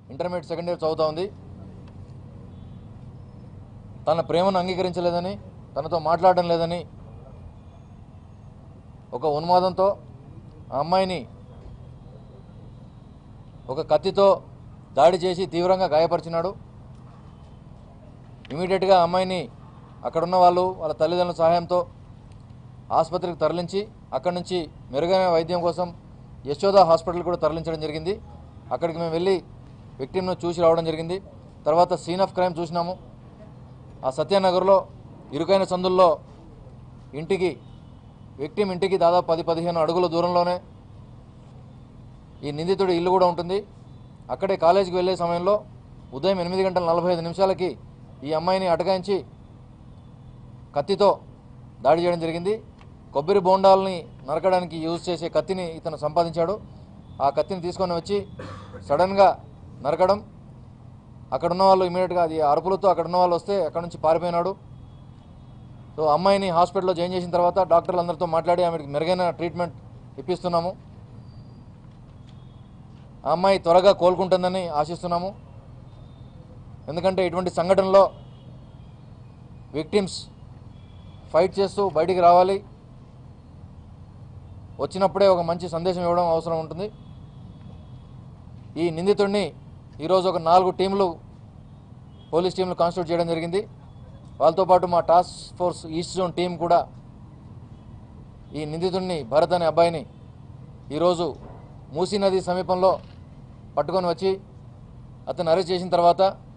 Intermediate second year చదువుతా ఉంది తన ప్రేమను అంగీకరించలేదని తనతో మాట్లాడడం లేదని ఒక ఉన్మాదంతో ఆ అమ్మాయిని ఒక కత్తితో దాడి చేసి తీవ్రంగా గాయపరిచినాడు ఇమీడియట్గా అమ్మాయిని అక్కడున్న వాళ్ళు వాళ్ళ తల్లిదండ్రుల సహాయంతో ఆసుపత్రికి తరలించి అక్కడి నుంచి మెరుగైన వైద్యం కోసం యశోద హాస్పిటల్ కూడా తరలించడం జరిగింది అక్కడికి మేము వెళ్ళి విక్టిమ్ను చూసి రావడం జరిగింది తర్వాత సీన్ ఆఫ్ క్రైమ్ చూసినాము ఆ సత్యనగర్లో ఇరుకైన సందుల్లో ఇంటికి విక్టిమ్ ఇంటికి దాదాపు పది పదిహేను అడుగుల దూరంలోనే ఈ నిందితుడి ఇల్లు కూడా ఉంటుంది అక్కడే కాలేజీకి వెళ్ళే సమయంలో ఉదయం ఎనిమిది గంటల నలభై ఐదు నిమిషాలకి ఈ అమ్మాయిని అటకాయించి కత్తితో దాడి చేయడం జరిగింది కొబ్బరి బోండాలని నరకడానికి యూజ్ చేసే కత్తిని ఇతను సంపాదించాడు ఆ కత్తిని తీసుకొని వచ్చి సడన్గా నరకడం అక్కడ ఉన్న వాళ్ళు ఇమీడియట్గా అది అరుపులతో అక్కడ ఉన్న వాళ్ళు వస్తే అక్కడ నుంచి పారిపోయినాడు సో అమ్మాయిని హాస్పిటల్లో జాయిన్ చేసిన తర్వాత డాక్టర్లు అందరితో మాట్లాడి ఆమెకి మెరుగైన ట్రీట్మెంట్ ఇప్పిస్తున్నాము ఆ అమ్మాయి త్వరగా కోలుకుంటుందని ఆశిస్తున్నాము ఎందుకంటే ఇటువంటి సంఘటనలో విక్టిమ్స్ ఫైట్ చేస్తూ బయటికి రావాలి వచ్చినప్పుడే ఒక మంచి సందేశం ఇవ్వడం అవసరం ఉంటుంది ఈ నిందితుడిని ఈరోజు ఒక నాలుగు టీంలు పోలీస్ టీంలు కాన్స్టిట్యూట్ చేయడం జరిగింది వాళ్ళతో పాటు మా task force east zone team కూడా ఈ నిందితుడిని భరత్ అనే అబ్బాయిని ఈరోజు మూసీ నది సమీపంలో పట్టుకొని వచ్చి అతను అరెస్ట్ చేసిన తర్వాత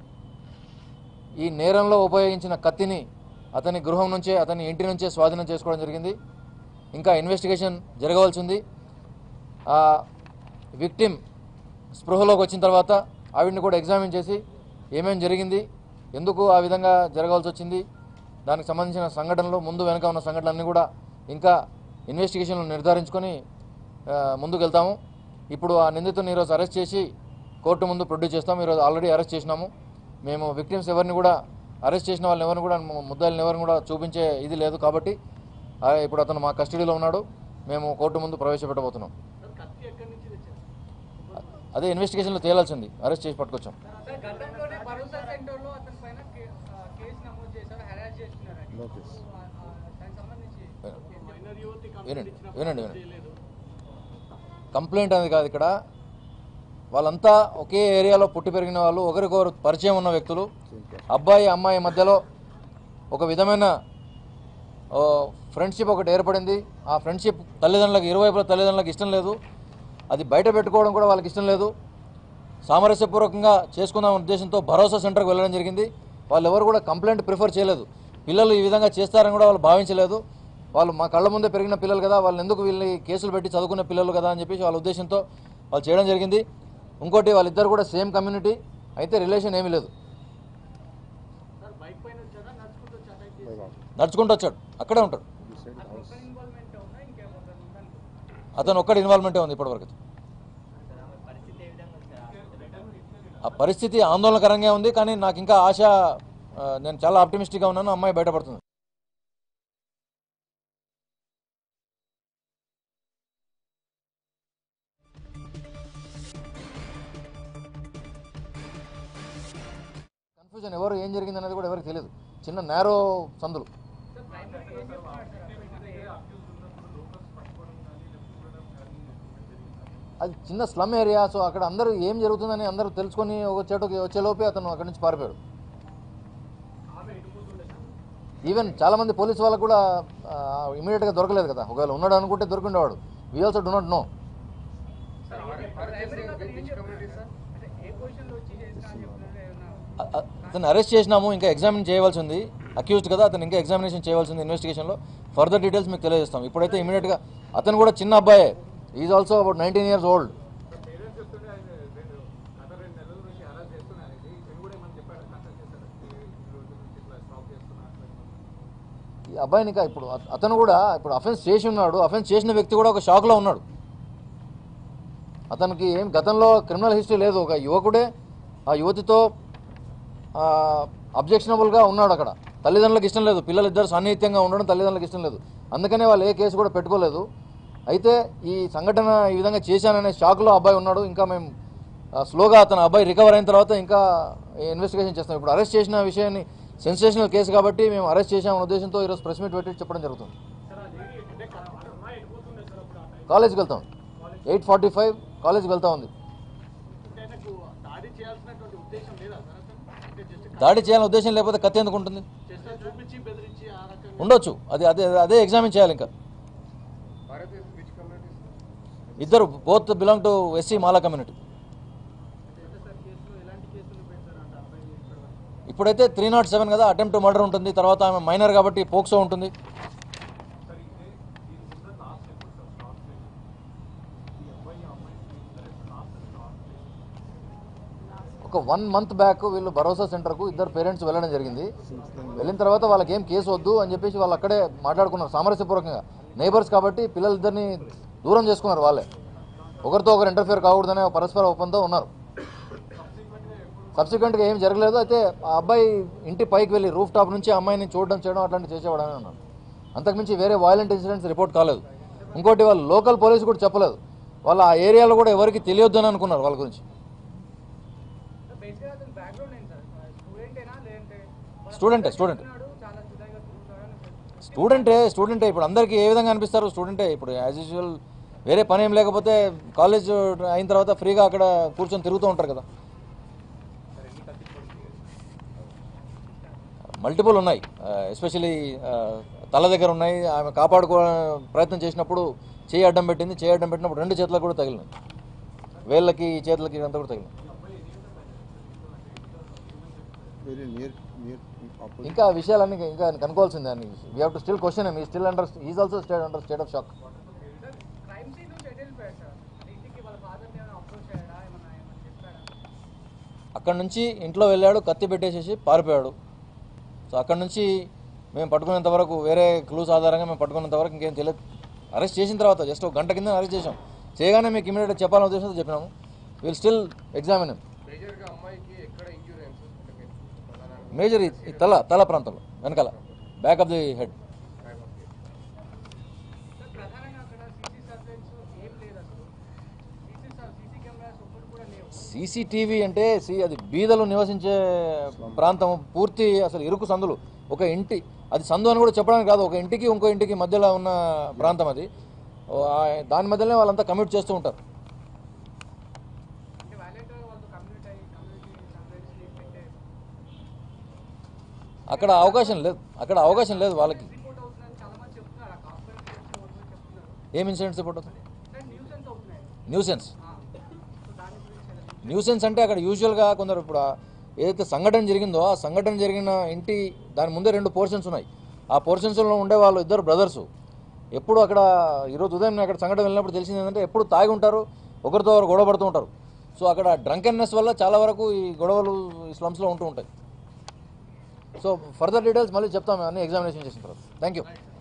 ఈ నేరంలో ఉపయోగించిన కత్తిని అతని గృహం నుంచే అతని ఇంటి నుంచే స్వాధీనం చేసుకోవడం జరిగింది ఇంకా ఇన్వెస్టిగేషన్ జరగవలసి ఉంది ఆ విక్టిమ్ స్పృహలోకి వచ్చిన తర్వాత ఆవిడని కూడా ఎగ్జామిన్ చేసి ఏమేం జరిగింది ఎందుకు ఆ విధంగా జరగాల్సి వచ్చింది దానికి సంబంధించిన సంఘటనలు ముందు వెనక ఉన్న సంఘటనలన్నీ కూడా ఇంకా ఇన్వెస్టిగేషన్లు నిర్ధారించుకొని ఆ, ముందుకు వెళ్తాము ఇప్పుడు ఆ నిందితుని ఈరోజు అరెస్ట్ చేసి కోర్టు ముందు ప్రొడ్యూస్ చేస్తాము ఈరోజు ఆల్రెడీ అరెస్ట్ చేసినాము మేము విక్టిమ్స్ ఎవరిని కూడా అరెస్ట్ చేసిన వాళ్ళని ఎవరిని కూడా ముద్దాయిలను ఎవరిని కూడా చూపించే ఇది లేదు కాబట్టి ఆ, ఇప్పుడు అతను మా కస్టడీలో ఉన్నాడు మేము కోర్టు ముందు ప్రవేశపెట్టబోతున్నాం అదే ఇన్వెస్టిగేషన్లో తేలాల్సింది అరెస్ట్ చేసి పట్టుకొచ్చాం సార్ గతంలోనే భరోసా సెంటర్లో అతని పైన కే- ఆ, కేసు నమోదు చేశారు హెరాస్ చేస్తున్నారని నోటీస్. ఆ, ఆ, దానికి సంబంధించి వినండి వినండి వినండి కంప్లైంట్ అనేది కాదు ఇక్కడ వాళ్ళంతా ఒకే ఏరియాలో పుట్టి పెరిగిన వాళ్ళు ఒకరికొకరు పరిచయం ఉన్న వ్యక్తులు అబ్బాయి అమ్మాయి మధ్యలో ఒక విధమైన ఫ్రెండ్షిప్ ఒకటి ఏర్పడింది ఆ ఫ్రెండ్షిప్ తల్లిదండ్రులకు ఇరువైపుల తల్లిదండ్రులకు ఇష్టం లేదు అది బయట పెట్టుకోవడం కూడా వాళ్ళకి ఇష్టం లేదు సామరస్యపూర్వకంగా చేసుకుందాం ఉద్దేశంతో భరోసా సెంటర్కి వెళ్ళడం జరిగింది వాళ్ళు ఎవరు కూడా కంప్లైంట్ ప్రిఫర్ చేయలేదు పిల్లలు ఈ విధంగా చేస్తారని కూడా వాళ్ళు భావించలేదు వాళ్ళు మా కళ్ళ ముందే పెరిగిన పిల్లలు కదా వాళ్ళని ఎందుకు వీళ్ళని కేసులు పెట్టి చదువుకునే పిల్లలు కదా అని చెప్పేసి వాళ్ళ ఉద్దేశంతో వాళ్ళు చేయడం జరిగింది ఇంకోటి వాళ్ళిద్దరు కూడా సేమ్ కమ్యూనిటీ అయితే రిలేషన్ ఏమీ లేదు సార్ బైక్ పైన వచ్చారా నడుచుకుంటూ వచ్చారా నడుచుకుంటూ వచ్చాడు అక్కడే ఉంటాడు ఒక్క ఇన్వాల్వ్మెంట్ ఉందా ఇంకేమన్నా ఉందా అతను ఒక్కడి ఇన్వాల్వ్మెంటే ఉంది ఇప్పటివరకు ఆ పరిస్థితి ఆందోళనకరంగా ఉంది కానీ నాకు ఇంకా ఆశ ఆ, నేను చాలా ఆప్టిమిస్టిక్గా ఉన్నాను అమ్మాయి బయటపడుతుంది కన్ఫ్యూజన్ ఎవరు ఏం జరిగింది అనేది కూడా ఎవరికి తెలియదు చిన్న నేరో సందులు అది చిన్న స్లమ్ ఏరియా సో అక్కడ అందరూ ఏం జరుగుతుందని అందరూ తెలుసుకొని ఒక చోటుకి వచ్చేలోపే అతను అక్కడి నుంచి పారిపోయాడు ఈవెన్ చాలా మంది పోలీసు వాళ్ళకు కూడా ఇమీడియట్గా దొరకలేదు కదా ఒకవేళ ఉన్నాడు అనుకుంటే దొరికిండేవాడు we also do not know అంటే ఏ పొజిషన్లో వచ్చి చేసినా అని చెప్తున్నారు ఏమన్నా అ- అ- అతను అరెస్ట్ చేసినాము ఇంకా ఎగ్జామిన్ చేయవలసి ఉంది అక్యూజ్డ్ కదా అతను ఇంకా ఎగ్జామినేషన్ చేయవలసి ఉంది ఇన్వెస్టిగేషన్లో ఫర్దర్ డీటెయిల్స్ మీకు తెలియజేస్తాం ఇప్పుడైతే ఇమీడియట్గా అతను కూడా చిన్న అబ్బాయే is also about nineteen years old parents చెప్తుంటే ఆయన రెండు గత రెండు నెలల నుంచి అరెస్ట్ చేస్తున్నారు ఇది ఇతను కూడా ఏమని చెప్పాడు కన్సల్ట్ చేశాడు ఈ రోజు నుంచి ఇట్లా స్టాప్ చేస్తున్నా అట్లా ఈ అబ్బాయిని ఇంకా ఇప్పుడు అత- అతను కూడా ఇప్పుడు అఫెన్స్ చేసి ఉన్నాడు అఫెన్స్ చేసిన వ్యక్తి కూడా ఒక షాక్లో ఉన్నాడు అతనికి ఏం గతంలో క్రిమినల్ హిస్టరీ లేదు ఒక యువకుడే ఆ యువతితో అబ్జెక్షనబుల్గా ఉన్నాడు అక్కడ తల్లిదండ్రులకు ఇష్టం లేదు పిల్లలు ఇద్దరు సన్నిహితంగా ఉండడం తల్లిదండ్రులకు ఇష్టం లేదు అందుకనే వాళ్ళు ఏ కేసు కూడా పెట్టుకోలేదు అయితే ఈ సంఘటన ఈ విధంగా చేశాననే షాక్లో అబ్బాయి ఉన్నాడు ఇంకా మేము ఆ, స్లోగా అతను అబ్బాయి రికవర్ అయిన తర్వాత ఇంకా ఇన్వెస్టిగేషన్ చేస్తాం ఇప్పుడు అరెస్ట్ చేసిన విషయాన్ని సెన్సేషనల్ కేసు కాబట్టి మేము అరెస్ట్ చేసామనే ఉద్దేశంతో ఈరోజు ప్రెస్ మీట్ పెట్టి చెప్పడం జరుగుతుంది కాలేజ్కి వెళ్తాం ఎయిట్ ఫార్టీ ఫైవ్ కాలేజ్కి వెళ్తా ఉంది దాడి చేయాల్సినటువంటి ఉద్దేశం లేదా సార్ అసలు అంటే జస్ట్ దాడి చేయాలని ఉద్దేశం లేకపోతే కత్తి ఎందుకు ఉంటుంది జస్ట్ చూపించి బెదిరించి ఆ రకంగా ఉండొచ్చు అది అదే అదే ఎగ్జామిన్ చేయాలి ఇంకా ఇద్దరు both belong to SC Mala community sir కేసులు ఎలాంటి కేసులు పెడతారంట అబ్బాయి ఇప్పటివరకు ఇప్పుడైతే త్రీ నాట్ సెవెన్ కదా అటెంప్ట్ మర్డర్ ఉంటుంది తర్వాత ఆమె మైనర్ కాబట్టి పోక్సో ఉంటుంది సార్ ఇదే దీని ముందు లాస్ట్ ఎప్పుడు సార్ స్టార్ట్ చేసి ఈ అబ్బాయి ఆ అమ్మాయి ఇద్దరు లాస్ట్ స్టార్ట్ చేసి ఒక వన్ మంత్ బ్యాక్ వీళ్ళు భరోసా సెంటర్కు ఇద్దరు పేరెంట్స్ వెళ్ళడం జరిగింది వెళ్ళిన తర్వాత వాళ్ళకి ఏం కేసు వద్దు అని చెప్పేసి వాళ్ళు అక్కడే మాట్లాడుకున్నారు సామరస్యపూర్వకంగా నైబర్స్ కాబట్టి పిల్లలిద్దరిని దూరం చేసుకున్నారు వాళ్ళే ఒకరితో ఒకరు ఇంటర్ఫియర్ కాకూడదనే ఒక పరస్పర ఒప్పందం ఉన్నారు సబ్సిక్వెంట్గా ఏం జరగలేదు అయితే ఆ అబ్బాయి ఇంటి పైకి వెళ్ళి రూఫ్ టాప్ నుంచి ఆ అమ్మాయిని చూడడం చేయడం అట్లాంటివి చేసేవాడని అన్నాను అంతకుమించి వేరే వైలెంట్ ఇన్సిడెంట్స్ రిపోర్ట్ కాలేదు ఇంకోటి వాళ్ళు లోకల్ పోలీసు కూడా చెప్పలేదు వాళ్ళు ఆ ఏరియాలో కూడా ఎవరికి తెలియొద్దు అని అనుకున్నారు వాళ్ళ గురించి బేసిక్గా అతని బ్యాక్గ్రౌండ్ ఏంటి సార్ స్టూడెంటేనా లేదంటే వాళ్ళ స్టూడెంటే స్టూడెంట్ ఉన్నాడు, చాలా చుదాయిగా తిరుగుతాడని స్టూడెంటే స్టూడెంటే ఇప్పుడు అందరికీ ఏ విధంగా అనిపిస్తారు స్టూడెంటే ఇప్పుడు యాజ్ యూజువల్ వేరే పని ఏం లేకపోతే కాలేజ్ అయిన తర్వాత ఫ్రీగా అక్కడ కూర్చొని తిరుగుతూ ఉంటారు కదా మల్టిపుల్ ఉన్నాయి ఎస్పెషలీ తల దగ్గర ఉన్నాయి ఆమె కాపాడుకో ప్రయత్నం చేసినప్పుడు చేయి అడ్డం పెట్టింది చేయి అడ్డం పెట్టినప్పుడు రెండు చేతులకు కూడా తగిలినాయి వేళ్ళకి చేతులకి అంతా కూడా తగిలినాయి very near near opposite. ఇంకా ఆ విషయాలన్నీ ఇంకా కనుక్కోవాల్సిందే అని we have to still question ఈ still under is also state under state of shock sir crime scene నుంచి ఎటు వెళ్ళిపోయాడు సార్ అది ఇంటికి వాళ్ళ ఫాదర్ని ఏమైనా అప్రోచ్ అయ్యాడా ఏమన్నా ఏమన్నా చెప్పాడా అక్కడి నుంచి ఇంట్లో వెళ్ళాడు కత్తి పెట్టేసేసి పారిపోయాడు సో అక్కడి నుంచి మేము పట్టుకునేంత వరకు వేరే క్లూస్ ఆధారంగా మేము పట్టుకునేంత వరకు ఇంకేం తెలియదు అరెస్ట్ చేసిన తర్వాత జస్ట్ ఒక గంట కింద అరెస్ట్ చేసాం చేయగానే మీకు ఇమీడియట్గా చెప్పాలనే ఉద్దేశంతో చెప్పినాము విల్ స్టిల్ ఎగ్జామిన్ మేజర్గా అమ్మాయికి ఎక్కడ ఇంజూరెన్స్ అంటే మీరు ప్రధానంగా మేజర్ ఈ ఈ తల తల ప్రాంతంలో వెనకాల back of the head type of case. Sir ప్రధానంగా అక్కడ సీసీ సర్వేలెన్స్ ఏం లేదు అసలు సీసీ సీసీ కెమెరాస్ ఒకటి కూడా లేవు సీసీటీవీ అంటే సి అది బీదలు నివసించే ప్రాంతం పూర్తి అసలు ఇరుకు సందులు ఒక ఇంటి అది సందు అని కూడా చెప్పడానికి కాదు ఒక ఇంటికి ఇంకో ఇంటికి మధ్యలో ఉన్న ప్రాంతం అది ఓ, ఆ, దాని మధ్యలోనే వాళ్ళంతా కమ్యూట్ చేస్తూ ఉంటారు అంటే వైలెంట్ వాళ్ళతో కమ్యూనిటీ అయ్యి కమ్యూనిటీ సర్వేలెన్స్ పెట్టే అక్కడ అవకాశం లేదు అక్కడ అవకాశం లేదు వాళ్ళకి రిపోర్ట్ అవుతుందని చాలా మంది చెప్తున్నారు ఆ కాన్ఫరెన్స్ చెప్తున్నారు ఏం ఇన్సిడెంట్స్ రిపోర్ట్ అవుతుంది సార్ న్యూస్ ఎంత అవుతున్నాయి న్యూసెన్స్ ఆ, సో దాని గురించి ఎలా? న్యూసెన్స్ అంటే అక్కడ యూజువల్గా కొందరు ఇప్పుడు ఆ ఏదైతే సంఘటన జరిగిందో ఆ సంఘటన జరిగిన ఇంటి దాని ముందే రెండు పోర్షన్స్ ఉన్నాయి ఆ పోర్షన్స్లో ఉండే వాళ్ళు ఇద్దరు బ్రదర్స్ ఎప్పుడు అక్కడ ఈరోజు ఉదయం నేను అక్కడ సంఘటన వెళ్ళినప్పుడు తెలిసింది ఏంటంటే ఎప్పుడు తాగి ఉంటారు ఒకరితో ఒకరు గొడవ పడుతూ ఉంటారు సో అక్కడ డ్రంకెన్నెస్ వల్ల చాలా వరకు ఈ గొడవలు ఈ స్లమ్స్లో ఉంటూ ఉంటాయి సో ఫర్దర్ డీటెయిల్స్ మళ్ళీ చెప్తాం అన్ని ఎగ్జామినేషన్ చేసిన తర్వాత థ్యాంక్ యూ